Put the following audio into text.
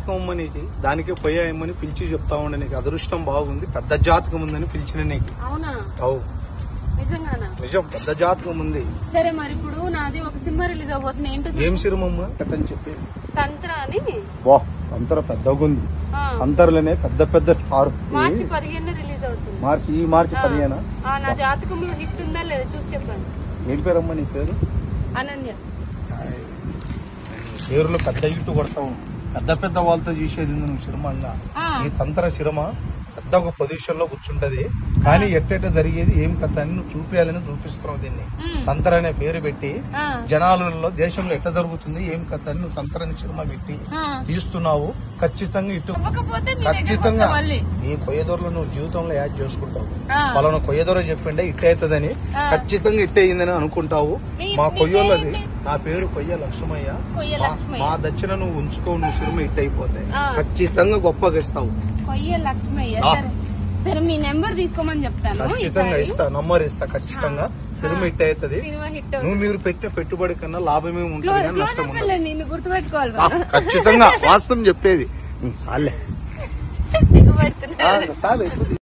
జాతకం అమ్మ నీకు దానికే పోయాయమ్మని పిలిచి చెప్తా ఉండే నీకు అదృష్టం బాగుంది పెద్ద జాతకం ఉందని పిలిచిన నీకు అవునా అవు నిజంగానా నిజం పెద్ద జాతకం ఉంది సరే మరి ఇప్పుడు నాది ఒక సినిమా రిలీజ్ అవబోతుంది ఏంటో చెప్పు. ఏం సిరమమ్మ కథని చెప్పి తంత్ర అని వా అంతర పెద్దగా ఉంది ఆ, అంతర్లోనే పెద్ద పెద్ద స్టార్ మార్చి పదిహేను రిలీజ్ అవుతుంది మార్చి ఈ మార్చి ఆ, పదిహేనా ఆ, నా జాతకంలో హిట్ ఉందా లేదా చూసి చెప్పండి ఏం పేరమ్మా నీ పేరు అనన్య పేరులో పెద్ద ఇటు కొడతావు పెద్ద పెద్ద వాళ్ళతో చేసేది ఉంది నువ్వు శిరమ అన్న ఆ, ఈ తంత్ర శిరమ పెద్ద ఒక పొజిషన్ లో కూర్చుంటది కానీ ఎట్టెట జరిగేది ఏం కథ అని నువ్వు చూపించాలని చూపిస్తున్నావు దీన్ని ఉమ్, తంత్ర అనే పేరు పెట్టి ఆ, జనాలలో దేశంలో ఎట్ట జరుగుతుంది ఏం కథ అని నువ్వు తంత్రాన్ని శిరమ పెట్టి ఆ. తీస్తున్నావు ఖచ్చితంగా ఇటు అవ్వకపోతే నీ దగ్గరకు ఖచ్చితంగా వస్తా మళ్ళీ ఈ కొయ్యదూరలో నువ్వు జీవితంలో యాడ్ చేసుకుంటావు ఆ. పలానా కొయ్యదూర చెప్పిండే ఇట్ట అవుతుందని ఆ. ఖచ్చితంగా ఇట్ట అయిందని అనుకుంటావు నీ- మా నీ కొయ్యోళ్ళది పేరేంటి? నా పేరు కొయ్య లక్ష్మయ్య కొయ్య మా- లక్ష్మయ్య. మా దక్షిణ నువ్వు ఉంచుకో నువ్వు సినిమా ఇట్ అయిపోతాయి ఆ. ఖచ్చితంగా గొప్పగా ఇస్తావు కొయ్య లక్ష్మయ్య ఆ. సరే సరే మీ నెంబర్ తీసుకోమని చెప్తాను ఖచ్చితంగా ఈసారి. ఇస్తా నంబర్ ఇస్తా ఖచ్చితంగా సినిమా ఇట్ అవుతుంది సినిమా హిట్ నువ్వు మీరు పెట్టే పెట్టుబడి కన్నా లాభమే ఉంటుంది కానీ నష్టం ఉండదు అవుతుంది నిన్ను గుర్తుపెట్టుకోవాలి ఆ, ఖచ్చితంగా వాస్తవం చెప్పేది సాలే సిగ్గుపడుతున్నా సాలే